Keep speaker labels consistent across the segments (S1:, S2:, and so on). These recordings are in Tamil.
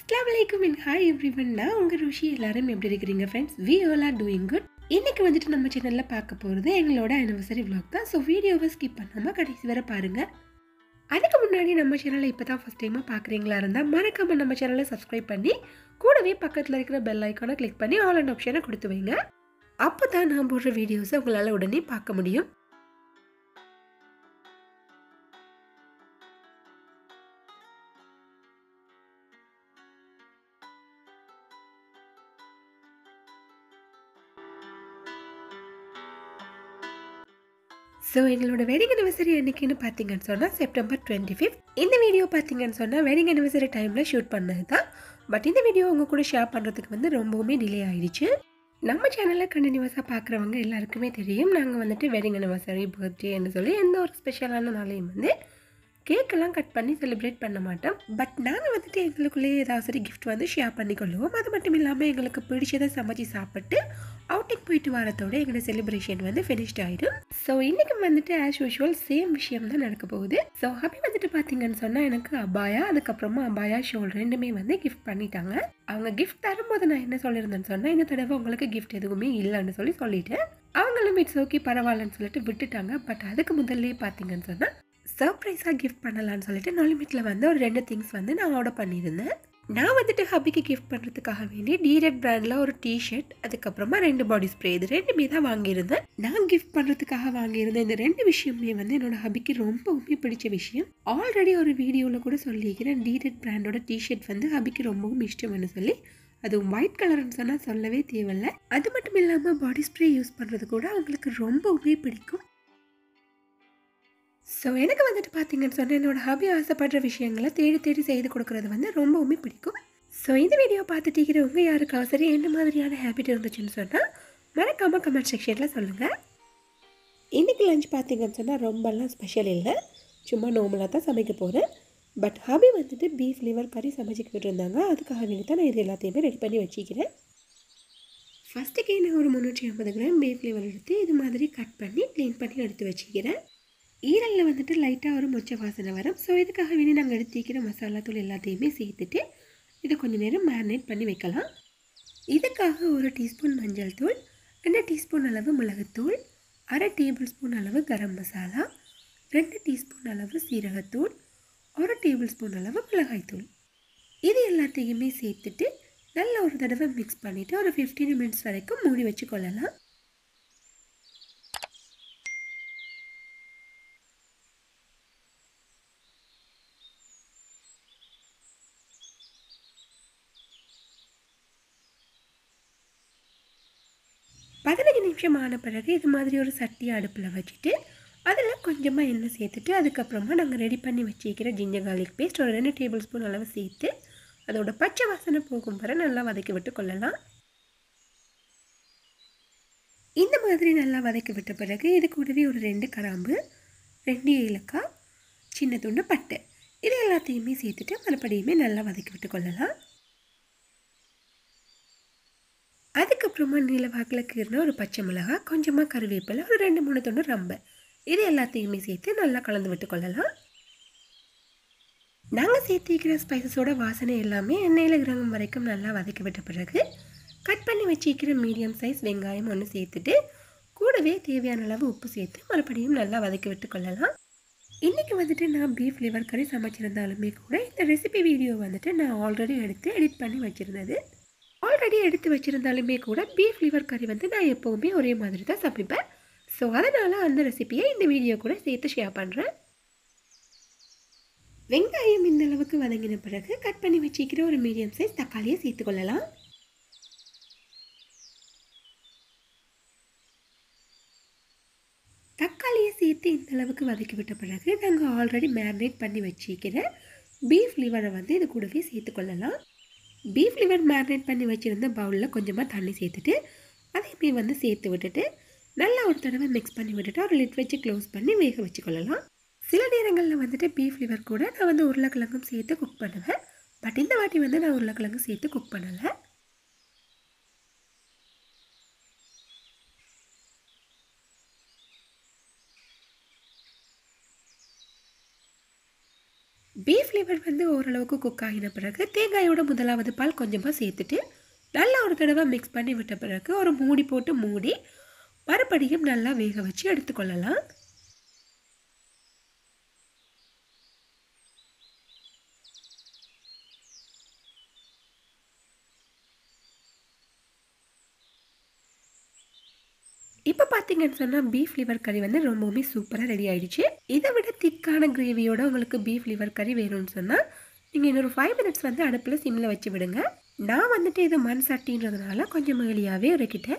S1: அஸ்லாம் வலைக்கும் அண்ட் ஹாய் எவ்ரிவன் நான் உங்கள் ருஷி எல்லாரும் எப்படி இருக்கிறீங்க friends we all are doing good இன்னைக்கு வந்துட்டு நம்ம சேனலில் பார்க்க போகிறது எங்களோட அனிவர்சரி vlog தான் ஸோ வீடியோவை ஸ்கிப் பண்ணாமல் கடைசி வரை பாருங்கள் அதுக்கு முன்னாடி நம்ம சேனலை இப்போ தான் ஃபஸ்ட் டைமாக பார்க்குறீங்களா இருந்தால் மறக்காமல் நம்ம சேனலை சப்ஸ்கிரைப் பண்ணி கூடவே பக்கத்தில் இருக்கிற பெல் ஐக்கானை கிளிக் பண்ணி ஆல் அண்ட் ஆப்ஷனை கொடுத்து வைங்க அப்போ தான் நான் போடுற வீடியோஸை உங்களால் உடனே பார்க்க முடியும் ஸோ எங்களோட வெட்டிங் அனிவர்சரி என்னைக்குன்னு பார்த்தீங்கன்னு சொன்னால் செப்டம்பர் டுவெண்ட்டி ஃபிஃப்த் இந்த வீடியோ பார்த்தீங்கன்னு சொன்னால் வெட்டிங் அனிவர்சரி டைமில் ஷூட் பண்ணது தான் பட் இந்த வீடியோ உங்கள் கூட ஷேர் பண்ணுறதுக்கு வந்து ரொம்பவுமே டிலே ஆயிடுச்சு நம்ம சேனலில் கண்டினியூஸாக பார்க்குறவங்க எல்லாருக்குமே தெரியும் நாங்கள் வந்துட்டு வெட்டிங் அனிவர்சரி பர்த்டேன்னு சொல்லி எந்த ஒரு ஸ்பெஷலான நாளையும் வந்து கேக்கெல்லாம் கட் பண்ணி செலிப்ரேட் பண்ண மாட்டோம் பட் நாங்கள் வந்துட்டு எங்களுக்குள்ளேயே ஏதாவது சரி கிஃப்ட் வந்து ஷேர் பண்ணிக்கொள்வோம் அது மட்டும் இல்லாமல் எங்களுக்கு பிடிச்சதை சமைச்சு சாப்பிட்டு அவுட்டிங் போயிட்டு வரத்தோட எங்களோட செலிப்ரேஷன் வந்து ஃபினிஷ்ட் ஆயிடும் ஸோ இன்றைக்கி வந்துட்டு ஆஸ் யூஷுவல் சேம் விஷயம் தான் நடக்க போகுது ஸோ ஹபி வந்துட்டு பார்த்தீங்கன்னு சொன்னால் எனக்கு அபாயா அதுக்கப்புறமா அபாயா ஷோல் ரெண்டுமே வந்து கிஃப்ட் பண்ணிட்டாங்க அவங்க கிஃப்ட் தரும்போது நான் என்ன சொல்லியிருந்தேன்னு சொன்னால் இந்த தடவை உங்களுக்கு கிஃப்ட் எதுவுமே இல்லைன்னு சொல்லி சொல்லிட்டேன் அவங்களும் இட்ஸ் ஓகே பரவாயில்லன்னு சொல்லிட்டு விட்டுட்டாங்க பட் அதுக்கு முதல்லயே பார்த்தீங்கன்னு சொன்னால் சர்ப்ரைஸாக கிஃப்ட் பண்ணலான்னு சொல்லிட்டு நொலிமிட்டில் வந்து ஒரு ரெண்டு திங்ஸ் வந்து நான் ஆர்டர் பண்ணியிருந்தேன் நான் வந்துட்டு ஹபிக்கு கிஃப்ட் பண்ணுறதுக்காக வேண்டி டீரெட் பிராண்டில் ஒரு டிஷர்ட் அதுக்கப்புறமா ரெண்டு பாடி ஸ்ப்ரே இது ரெண்டுமே தான் வாங்கியிருந்தேன் நான் கிஃப்ட் பண்ணுறதுக்காக வாங்கியிருந்த இந்த ரெண்டு விஷயமே வந்து என்னோட ஹபிக்கு ரொம்பவுமே பிடிச்ச விஷயம் ஆல்ரெடி ஒரு வீடியோவில் கூட சொல்லியிருக்கிறேன் டீரெட் பிராண்டோட டிஷர்ட் வந்து ஹபிக்கு ரொம்பவும் இஷ்டம்னு சொல்லி அதுவும் ஒயிட் கலர்னு சொன்னால் சொல்லவே தேவையில்லை அது மட்டும் இல்லாமல் பாடி ஸ்ப்ரே யூஸ் பண்ணுறது கூட அவங்களுக்கு ரொம்பவுமே பிடிக்கும் ஸோ எனக்கு வந்துட்டு பார்த்தீங்கன்னு சொன்னால் என்னோட ஹாபி ஆசைப்படுற விஷயங்களை தேடி தேடி செய்து கொடுக்குறது வந்து ரொம்பவுமே பிடிக்கும் ஸோ இந்த வீடியோ பார்த்துட்டு இருக்கிறவங்க யாருக்காவது சரி என்ன மாதிரியான ஹேபிட் இருந்துச்சுன்னு சொன்னால் மறக்காமல் கமெண்ட் செக்ஷனில் சொல்லுங்கள் இன்றைக்கி லஞ்ச் பார்த்தீங்கன்னு சொன்னால் ரொம்பலாம் ஸ்பெஷல் இல்லை சும்மா நார்மலாக தான் சமைக்க போகிறேன் பட் ஹாபி வந்துட்டு பீஃப் லிவர் கறி சமைச்சிக்கிட்டு இருந்தாங்க அதுக்காக வேண்டி தான் நான் இது எல்லாத்தையுமே ரெடி பண்ணி வச்சுக்கிறேன் ஃபஸ்ட்டுக்கே நான் ஒரு முந்நூற்றி ஐம்பது கிராம் பீஃப் லிவர் எடுத்து இது மாதிரி கட் பண்ணி க்ளீன் பண்ணி எடுத்து வச்சுக்கிறேன் ஈரலில் வந்துட்டு லைட்டாக ஒரு மொச்சை வாசனை வரும் ஸோ இதுக்காக வேண்டி நாங்கள் எடுத்து வைக்கிற மசாலா தூள் எல்லாத்தையுமே சேர்த்துட்டு இதை கொஞ்சம் நேரம் மேரினேட் பண்ணி வைக்கலாம் இதுக்காக ஒரு டீஸ்பூன் மஞ்சள் தூள் ரெண்டு டீஸ்பூன் அளவு மிளகுத்தூள் அரை டேபிள் ஸ்பூன் அளவு கரம் மசாலா ரெண்டு டீஸ்பூன் அளவு சீரகத்தூள் ஒரு டேபிள் ஸ்பூன் அளவு மிளகாய்த்தூள் இது எல்லாத்தையுமே சேர்த்துட்டு நல்ல ஒரு தடவை மிக்ஸ் பண்ணிவிட்டு ஒரு ஃபிஃப்டீன் மினிட்ஸ் வரைக்கும் மூடி வச்சு கொள்ளலாம் பதினஞ்சு நிமிஷம் ஆன பிறகு இது மாதிரி ஒரு சட்டி அடுப்பில் வச்சுட்டு அதில் கொஞ்சமாக எண்ணெய் சேர்த்துட்டு அதுக்கப்புறமா நாங்கள் ரெடி பண்ணி வச்சுக்கிற ஜிஞ்சர் கார்லிக் பேஸ்ட் ஒரு ரெண்டு டேபிள் ஸ்பூன் அளவு சேர்த்து அதோட பச்சை வாசனை போகும் வரை நல்லா வதக்கி விட்டு கொள்ளலாம் இந்த மாதிரி நல்லா வதக்கி விட்ட பிறகு இது கூடவே ஒரு ரெண்டு கிராம்பு ரெண்டு ஏலக்காய் சின்ன துண்டு பட்டை இது எல்லாத்தையுமே சேர்த்துட்டு மறுபடியுமே நல்லா வதக்கி விட்டு கொள்ளலாம் அதுக்கப்புறமா நீல வாக்கில் கீறின ஒரு பச்சை மிளகாய் கொஞ்சமாக கருவேப்பிலை ஒரு ரெண்டு மூணு தொண்டு ரம்பை இது எல்லாத்தையுமே சேர்த்து நல்லா கலந்து விட்டு கொள்ளலாம் நாங்கள் சேர்த்திக்கிற ஸ்பைசஸோட வாசனை எல்லாமே எண்ணெயில் கிரகம் வரைக்கும் நல்லா வதக்கி விட்ட பிறகு கட் பண்ணி வச்சிக்கிற மீடியம் சைஸ் வெங்காயம் ஒன்று சேர்த்துட்டு கூடவே தேவையான அளவு உப்பு சேர்த்து மறுபடியும் நல்லா வதக்கி விட்டு கொள்ளலாம் இன்றைக்கி வந்துட்டு நான் பீஃப் லிவர் கறி சமைச்சிருந்தாலுமே கூட இந்த ரெசிபி வீடியோ வந்துட்டு நான் ஆல்ரெடி எடுத்து எடிட் பண்ணி வச்சுருந்தது ஆல்ரெடி எடுத்து வச்சுருந்தாலுமே கூட பீஃப் லிவர் கறி வந்து நான் எப்போவுமே ஒரே மாதிரி தான் சமைப்பேன் ஸோ அதனால் அந்த ரெசிபியை இந்த வீடியோ கூட சேர்த்து ஷேர் பண்ணுறேன் வெங்காயம் இந்த அளவுக்கு வதங்கின பிறகு கட் பண்ணி வச்சுக்கிற ஒரு மீடியம் சைஸ் தக்காளியை சேர்த்து கொள்ளலாம் தக்காளியை சேர்த்து இந்த அளவுக்கு வதக்கி விட்ட பிறகு நாங்கள் ஆல்ரெடி மேரினேட் பண்ணி வச்சுக்கிற பீஃப் லிவரை வந்து இது கூடவே சேர்த்து கொள்ளலாம் பீஃப் லிவர் மேரினேட் பண்ணி வச்சுருந்த பவுலில் கொஞ்சமாக தண்ணி சேர்த்துட்டு அதையுமே வந்து சேர்த்து விட்டுட்டு நல்லா ஒரு தடவை மிக்ஸ் பண்ணி விட்டுட்டு ஒரு லிட் வச்சு க்ளோஸ் பண்ணி வேக வச்சுக்கொள்ளலாம் சில நேரங்களில் வந்துட்டு பீஃப் லிவர் கூட நான் வந்து உருளைக்கிழங்கும் சேர்த்து குக் பண்ணுவேன் பட் இந்த வாட்டி வந்து நான் உருளைக்கிழங்கு சேர்த்து குக் பண்ணலை பீஃப் லிவர் வந்து ஓரளவுக்கு குக் ஆகின பிறகு தேங்காயோட முதலாவது பால் கொஞ்சமாக சேர்த்துட்டு நல்லா ஒரு தடவை மிக்ஸ் பண்ணி விட்ட பிறகு ஒரு மூடி போட்டு மூடி மறுபடியும் நல்லா வேக வச்சு எடுத்துக்கொள்ளலாம் இப்போ பார்த்தீங்கன்னு சொன்னால் பீஃப் லிவர் கறி வந்து ரொம்பவுமே சூப்பராக ரெடி ஆயிடுச்சு இதை விட திக்கான கிரேவியோட உங்களுக்கு பீஃப் லிவர் கறி வேணும்னு சொன்னால் நீங்கள் இன்னொரு ஃபைவ் மினிட்ஸ் வந்து அடுப்பில் சிம்மில் வச்சு விடுங்க நான் வந்துட்டு இது மண் சட்டின்றதுனால கொஞ்சம் ஏர்லியாகவே இறக்கிட்டேன்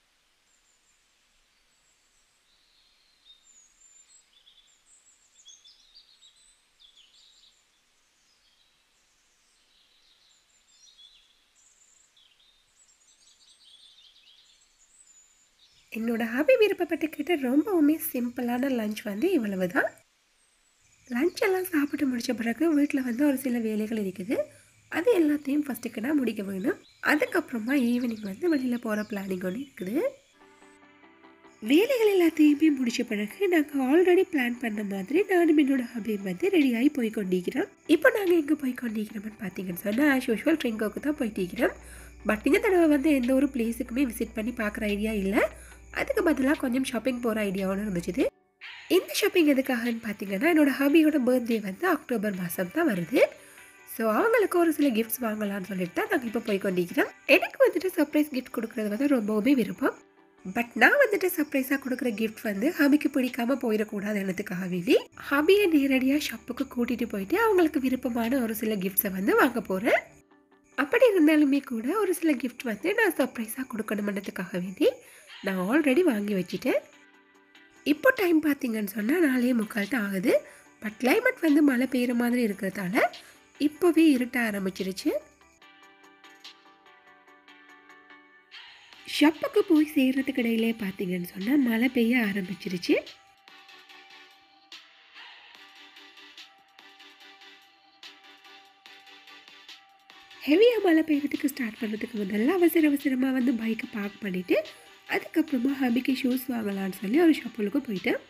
S1: என்னோட ஹாபி விருப்பப்பட்டு கேட்ட ரொம்பவுமே சிம்பிளான லஞ்ச் வந்து இவ்வளவு தான் லஞ்ச் எல்லாம் சாப்பிட்டு முடித்த பிறகு வீட்டில் வந்து ஒரு சில வேலைகள் இருக்குது அது எல்லாத்தையும் ஃபஸ்ட்டுக்கு நான் முடிக்க வேணும் அதுக்கப்புறமா ஈவினிங் வந்து வெளியில் போகிற பிளானிங் ஒன்று இருக்குது வேலைகள் எல்லாத்தையுமே முடித்த பிறகு நாங்கள் ஆல்ரெடி பிளான் பண்ண மாதிரி நானும் என்னோட ஹாபியும் வந்து ரெடியாகி போய் கொண்டிருக்கிறோம் இப்போ நாங்கள் எங்கே போய் கொண்டிருக்கிறோம்னு பார்த்தீங்கன்னு சொன்னால் ஆஸ் யூஷுவல் ட்ரிங்கோக்கு தான் போயிட்டு இருக்கிறோம் பட் இந்த தடவை வந்து எந்த ஒரு பிளேஸுக்குமே விசிட் பண்ணி பார்க்குற ஐடியா இல்லை அதுக்கு பதிலாக கொஞ்சம் ஷாப்பிங் போகிற ஐடியாவும் இருந்துச்சு இந்த ஷாப்பிங் எதுக்காகன்னு பார்த்தீங்கன்னா என்னோட ஹாபியோட பர்த்டே வந்து அக்டோபர் மாதம் தான் வருது ஸோ அவங்களுக்கு ஒரு சில கிஃப்ட்ஸ் வாங்கலாம்னு சொல்லிட்டு தான் நாங்கள் இப்போ போய் கொண்டிருக்கிறோம் எனக்கு வந்துட்டு சர்ப்ரைஸ் கிஃப்ட் கொடுக்குறது வந்து ரொம்பவுமே விருப்பம் பட் நான் வந்துட்டு சர்ப்ரைஸாக கொடுக்குற கிஃப்ட் வந்து ஹபிக்கு பிடிக்காம போயிடக்கூடாது என்னத்துக்காக வேண்டி ஹபியை நேரடியாக ஷாப்புக்கு கூட்டிகிட்டு போயிட்டு அவங்களுக்கு விருப்பமான ஒரு சில கிஃப்ட்ஸை வந்து வாங்க போகிறேன் அப்படி இருந்தாலுமே கூட ஒரு சில கிஃப்ட் வந்து நான் சர்ப்ரைஸாக கொடுக்கணுமன்றதுக்காக வேண்டி நான் ஆல்ரெடி வாங்கி வச்சுட்டேன் இப்போ டைம் பார்த்தீங்கன்னு சொன்னால் நாலே முக்கால் தான் ஆகுது பட் கிளைமேட் வந்து மழை பெய்கிற மாதிரி இருக்கிறதால இப்போவே இருட்ட ஆரம்பிச்சிருச்சு ஷப்புக்கு போய் சேர்றதுக்கு இடையிலே பார்த்தீங்கன்னு சொன்னால் மழை பெய்ய ஆரம்பிச்சிருச்சு ஹெவியாக மழை பெய்யறதுக்கு ஸ்டார்ட் பண்ணுறதுக்கு முதல்ல அவசர அவசரமாக வந்து பைக்கை பார்க் பண்ணிவிட்டு அதுக்கப்புறமா ஹபிக்கு ஷூஸ் வாங்கலாம்னு சொல்லி ஒரு ஷாப்புக்கு போயிட்டேன்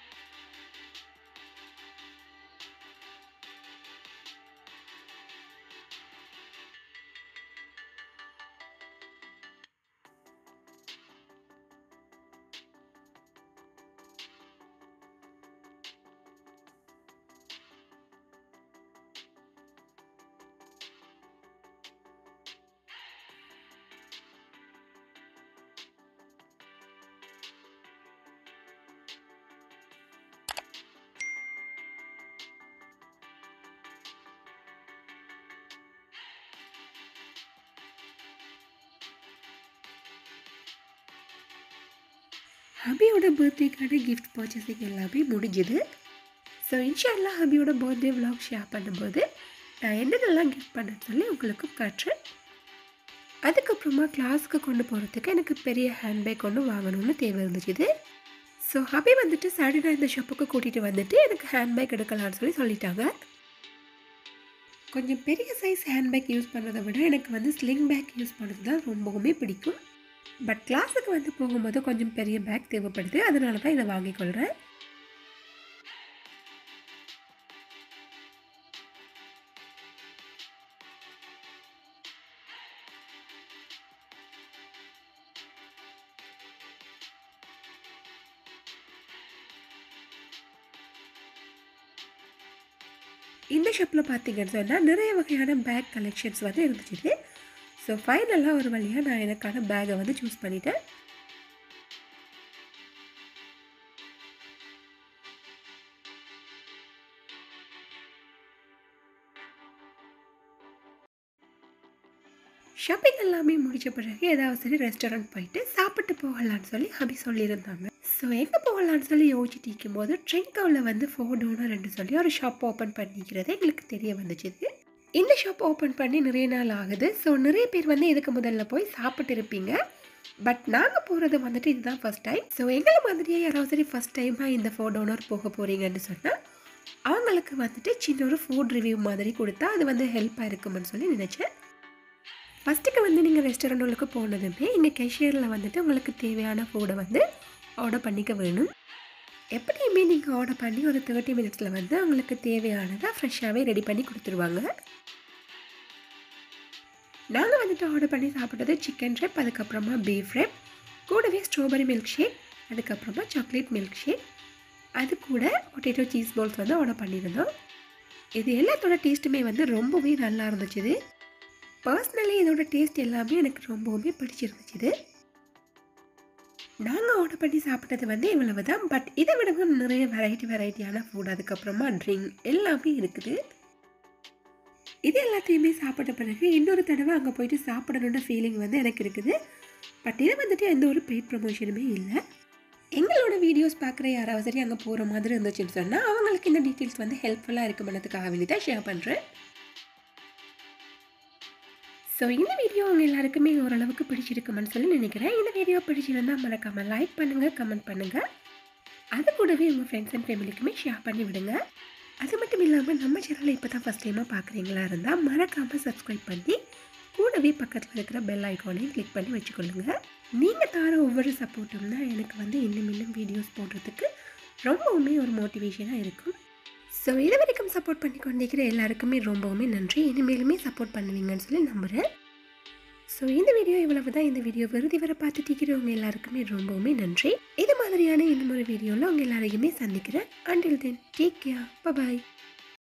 S1: ஹபியோட பர்த்டேக்கான கிஃப்ட் பர்ச்சேசிங் எல்லாமே முடிஞ்சுது ஸோ இன்ஷால்லா ஹபியோட பர்த்டே விலாக் ஷேர் பண்ணும்போது நான் என்னென்னலாம் கிஃப்ட் பண்ணேன்னு சொல்லி உங்களுக்கு காட்டுறேன் அதுக்கப்புறமா கிளாஸுக்கு கொண்டு போகிறதுக்கு எனக்கு பெரிய ஹேண்ட்பேக் ஒன்று வாங்கணும்னு தேவை இருந்துச்சு ஸோ ஹபி வந்துட்டு சாட்டர்டே இந்த ஷாப்புக்கு கூட்டிகிட்டு வந்துட்டு எனக்கு ஹேண்ட்பேக் எடுக்கலாம்னு சொல்லி சொல்லிட்டாங்க கொஞ்சம் பெரிய சைஸ் ஹேண்ட்பேக் யூஸ் பண்ணுறதை விட எனக்கு வந்து ஸ்லிங் பேக் யூஸ் பண்ணுறது தான் ரொம்பவுமே பிடிக்கும் பட் கிளாஸுக்கு வந்து போகும்போது கொஞ்சம் பெரிய பேக் தேவைப்படுது அதனால தான் இதை வாங்கிக்கொள்கிறேன் இந்த ஷாப்பில் பார்த்தீங்கன்னு சொன்னால் நிறைய வகையான பேக் கலெக்ஷன்ஸ் வந்து இருந்துச்சு ஸோ ஃபைனலாக ஒரு வழியாக நான் எனக்கான பேக்கை வந்து சூஸ் பண்ணிட்டேன் ஷாப்பிங் எல்லாமே முடிச்ச பிறகு ஏதாவது சரி ரெஸ்டாரண்ட் போயிட்டு சாப்பிட்டு போகலான்னு சொல்லி ஹபி சொல்லியிருந்தாங்க ஸோ எங்கே போகலான்னு சொல்லி யோசிச்சுட்டு இருக்கும்போது ட்ரெங்கோவில் வந்து ஃபோர் டோனர் ரெண்டு சொல்லி ஒரு ஷாப் ஓப்பன் பண்ணிக்கிறது எங்களுக்கு தெரிய வந்துச்சு இந்த ஷாப் ஓப்பன் பண்ணி நிறைய நாள் ஆகுது ஸோ நிறைய பேர் வந்து இதுக்கு முதல்ல போய் சாப்பிட்டு இருப்பீங்க பட் நாங்கள் போகிறது வந்துட்டு இதுதான் ஃபஸ்ட் டைம் ஸோ எங்களை மாதிரியே யாராவது சரி ஃபஸ்ட் டைமாக இந்த ஃபோர் டோனர் போக போகிறீங்கன்னு சொன்னால் அவங்களுக்கு வந்துட்டு சின்ன ஒரு ஃபுட் ரிவ்யூ மாதிரி கொடுத்தா அது வந்து ஹெல்ப்பாக இருக்கும்னு சொல்லி நினச்சேன் ஃபஸ்ட்டுக்கு வந்து நீங்கள் ரெஸ்டாரண்ட்டுக்கு போனதுமே இங்கே கேஷியரில் வந்துட்டு உங்களுக்கு தேவையான ஃபுட்டை வந்து ஆர்டர் பண்ணிக்க வேணும் எப்படியுமே நீங்கள் ஆர்டர் பண்ணி ஒரு தேர்ட்டி மினிட்ஸில் வந்து உங்களுக்கு தேவையானதை ஃப்ரெஷ்ஷாகவே ரெடி பண்ணி கொடுத்துருவாங்க நாங்கள் வந்துட்டு ஆர்டர் பண்ணி சாப்பிட்டது சிக்கன் ரெப் அதுக்கப்புறமா பீஃப் ரெப் கூடவே ஸ்ட்ராபெரி மில்க் ஷேக் அதுக்கப்புறமா சாக்லேட் மில்க் ஷேக் அது கூட பொட்டேட்டோ சீஸ் பால்ஸ் வந்து ஆர்டர் பண்ணியிருந்தோம் இது எல்லாத்தோட டேஸ்ட்டுமே வந்து ரொம்பவே நல்லா இருந்துச்சு இது பர்சனலி இதோட டேஸ்ட் எல்லாமே எனக்கு ரொம்பவுமே பிடிச்சிருந்துச்சு இது நாங்கள் ஆர்டர் பண்ணி சாப்பிட்டது வந்து இவ்வளவு தான் பட் இதை விடவும் நிறைய வெரைட்டி வெரைட்டியான ஃபுட் அதுக்கப்புறமா ட்ரிங்க் எல்லாமே இருக்குது இது எல்லாத்தையுமே சாப்பிட்ட பிறகு இன்னொரு தடவை அங்கே போயிட்டு சாப்பிடணுன்ற ஃபீலிங் வந்து எனக்கு இருக்குது பட் இது வந்துட்டு எந்த ஒரு பெய்ட் ப்ரொமோஷனுமே இல்லை எங்களோட வீடியோஸ் பார்க்குற யாராவது சரி அங்கே போகிற மாதிரி இருந்துச்சுன்னு சொன்னால் அவங்களுக்கு இந்த டீட்டெயில்ஸ் வந்து ஹெல்ப்ஃபுல்லாக இருக்குமன்றதுக்காக வேண்டி தான் ஷேர் பண்ணுறேன் ஸோ இந்த வீடியோ உங்கள் எல்லாருக்குமே ஓரளவுக்கு பிடிச்சிருக்குமென்னு சொல்லி நினைக்கிறேன் இந்த வீடியோ பிடிச்சிருந்தா மறக்காமல் லைக் பண்ணுங்கள் கமெண்ட் பண்ணுங்கள் அது கூடவே உங்கள் ஃப்ரெண்ட்ஸ் அண்ட் ஃபேமிலிக்குமே ஷேர் பண்ணி விடுங்க அது மட்டும் இல்லாமல் நம்ம சேனலை இப்போ தான் ஃபஸ்ட் டைமாக பார்க்குறீங்களா இருந்தால் மறக்காமல் சப்ஸ்கிரைப் பண்ணி கூடவே பக்கத்தில் இருக்கிற பெல் ஐக்கானையும் கிளிக் பண்ணி வச்சுக்கொள்ளுங்க நீங்கள் தர ஒவ்வொரு சப்போர்ட்டும் தான் எனக்கு வந்து இன்னும் இன்னும் வீடியோஸ் போடுறதுக்கு ரொம்பவுமே ஒரு மோட்டிவேஷனாக இருக்கும் ஸோ இது வரைக்கும் சப்போர்ட் பண்ணி கொண்டிருக்கிற எல்லாருக்குமே ரொம்பவுமே நன்றி இனிமேலுமே சப்போர்ட் பண்ணுவீங்கன்னு சொல்லி நம்புகிறேன் ஸோ இந்த வீடியோ இவ்வளவு தான் இந்த வீடியோ விருதி வர பார்த்துட்டு இருக்கிறவங்க எல்லாருக்குமே ரொம்பவுமே நன்றி இது மாதிரியான இன்னும் ஒரு வீடியோவில் உங்கள் எல்லாரையுமே சந்திக்கிறேன் அண்டில் தென் டேக் கேர் பாய்